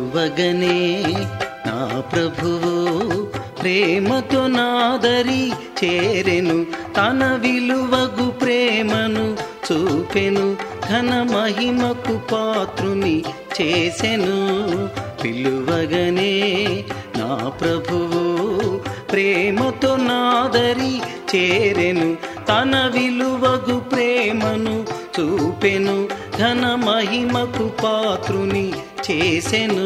పిలువగనే నా ప్రభువు ప్రేమతో నాదరి చేరెను తన విలువగు ప్రేమను చూపెను ఘన మహిమకు పాత్రుని చేసెను పిలువగనే నా ప్రభువు ప్రేమతో నాదరి చేరెను తన విలువగు ప్రేమను చూపెను ఘన మహిమకు పాత్రుని చేసెను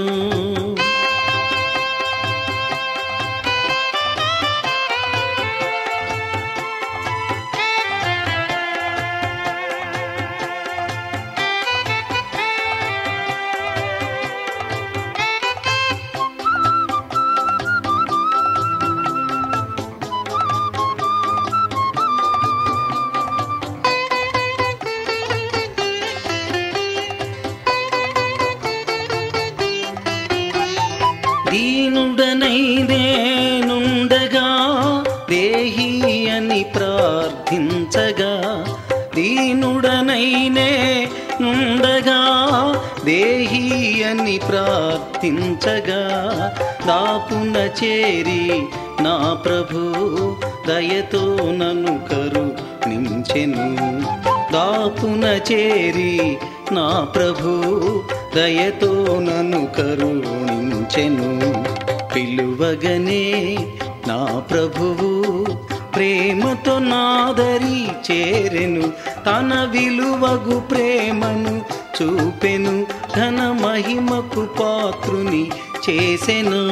దీనుడనై నేనుండగా దేహి అని ప్రార్థించగా దీనుడనై నేనుండగా దేహి అని ప్రార్థించగా దాపున చేరి నా ప్రభు దయతో నన్ను కరు నించెను దాపున చేరి నా ప్రభు దయతో నన్ను కరుణించెను పిలువగనే నా ప్రభువు ప్రేమతో నాదరి చేరెను తన విలువగు ప్రేమను చూపెను ఘన మహిమకు పాత్రుని చేసెను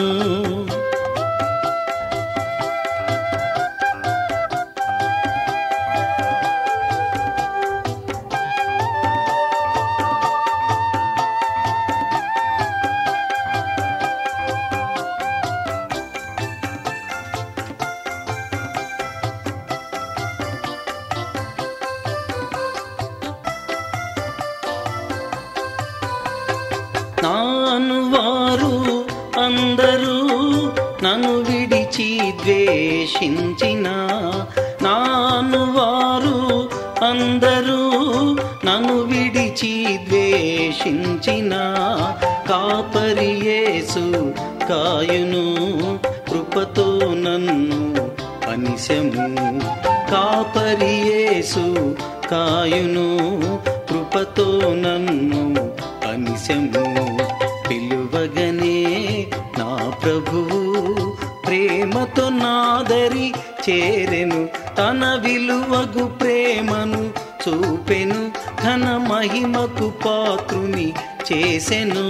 నాను వారు అందరూ నన్ను విడిచి ద్వేషించిన నాను వారు అందరూ నన్ను విడిచి ద్వేషించిన కాపరియేసు కాయును కృపతో నన్ను అనిశము కాపరియేసు కాయును కృపతో నన్ను అనిశము పిలువగనే నా ప్రభువు ప్రేమతో నాదరి చేరెను తన విలువగు ప్రేమను చూపెను ఘన మహిమకు పాత్రుని చేసెను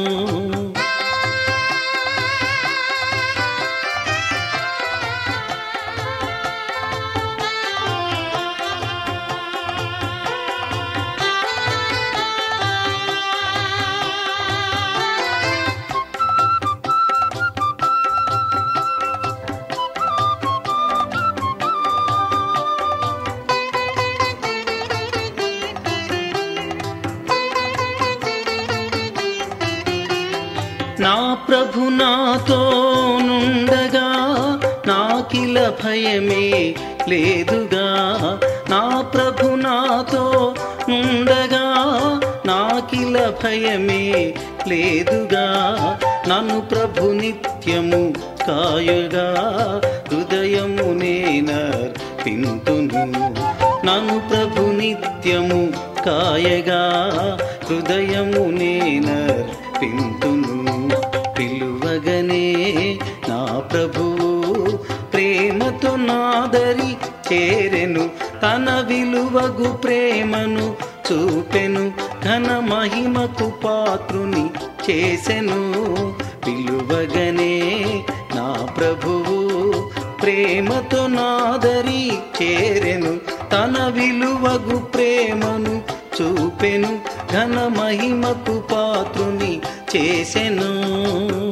నా ప్రభు నాతో నుండగా నాకిల భయమే లేదుగా నా ప్రభు నాతో నుండగా నాకిల భయమే లేదుగా నన్ను ప్రభు నిత్యము కాయుగా హృదయము నేనర్పింతును నన్ను ప్రభు నిత్యము కాయగా హృదయము నేనర్పింతును పిలువగనే నా ప్రభువు ప్రేమతో నాదరి చేరెను తన విలువగు ప్రేమను చూపెను ఘన మహిమకు పాత్రుని చేసెను పిలువగనే నా ప్రభువు ప్రేమతో నాదరి చేరెను తన విలువగు ప్రేమను చూపెను ఘన మహిమకు పాత్రుని చేసెను